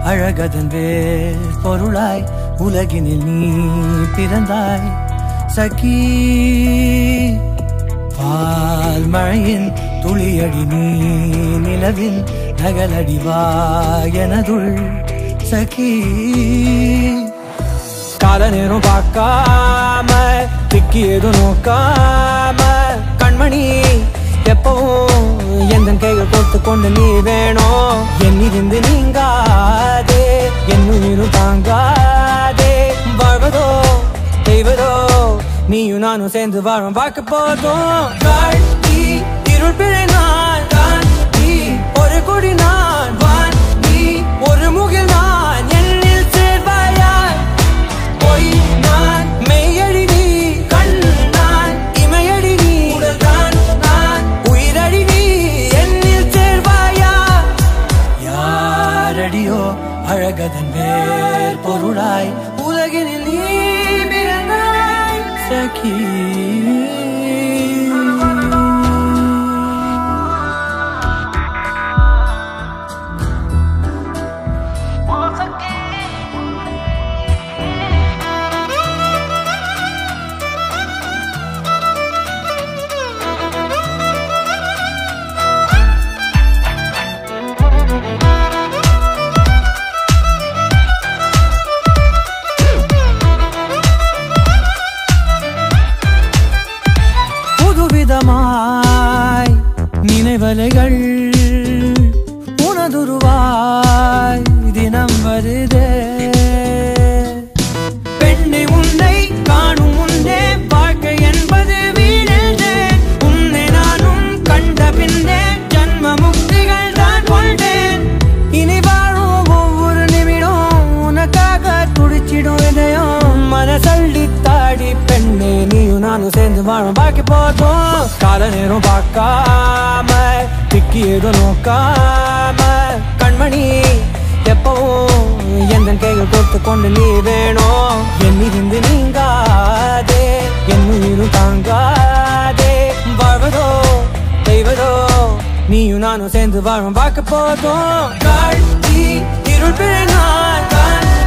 அழகதன் வேர் பொருளாய் உலகினில் நீ பிறந்தாய் சகி பால் மழையின் துளியடி நீ நிலவின் நகலடி வா எனதுள் சகி கால நேரம் பார்க்காம திக்கி எதுவும் நோக்காம கண்மணி எப்பவும் எந்த கைகள் கோர்த்து கொண்டு நீ வேணும் என்னிருந்து நீங்காதே என் உயிரும் தாங்காதே வாழ்வதோ செய்வதோ நீயும் நானும் சேர்ந்து வாழும் பார்க்க போதும் காட்டி இருள் பிழை நான் தான் நீ ஒரு கொடி நான் வான் நீ ஒரு முகில் நான் என்னில் சேர்வாயாய் பொய் நான் மெய்யடி நீ கண் நான் இமையடி நீ உடல் தான் நான் உயிரடி நீ என்னில் சேர்வாயா யாரடியோ அழகதன் வேர் பொருளாய் உலகினில் நீ பிறந்தாய் சகி புதுவிதமாய் நினைவலைகள் உனதுருவாய் தினம் வருதே பெண்ணை உன்னை காணும் முன்னே வாழ்க்கை என்பது வீணென்றே உன்னை நானும் கண்ட பின்னே ஜன்ம முக்திகள் தான் கொண்டேன் இனி வாழும் ஒவ்வொரு நிமிடம் உனக்காக துடிச்சிடும் இதயம் மனசள்ளி தாடி பெண்ணே நீயும் நானும் சேர்ந்து வாழும் பாக்கி போதும் கால நேரம் பார்க்காம திக்கி எதுவும் நோக்காம கண்மணி எப்பவும் எந்த கைகள் கோர்த்து கொண்டு நீ வேணும் என்னிருந்து நீங்காதே என் உயிரும் தாங்காதே வாழ்வதோ செய்வதோ நீயும் நானும் சேர்ந்து வாழும் பார்க்க போதும் காட்சி இருள் பிழை நான் தான்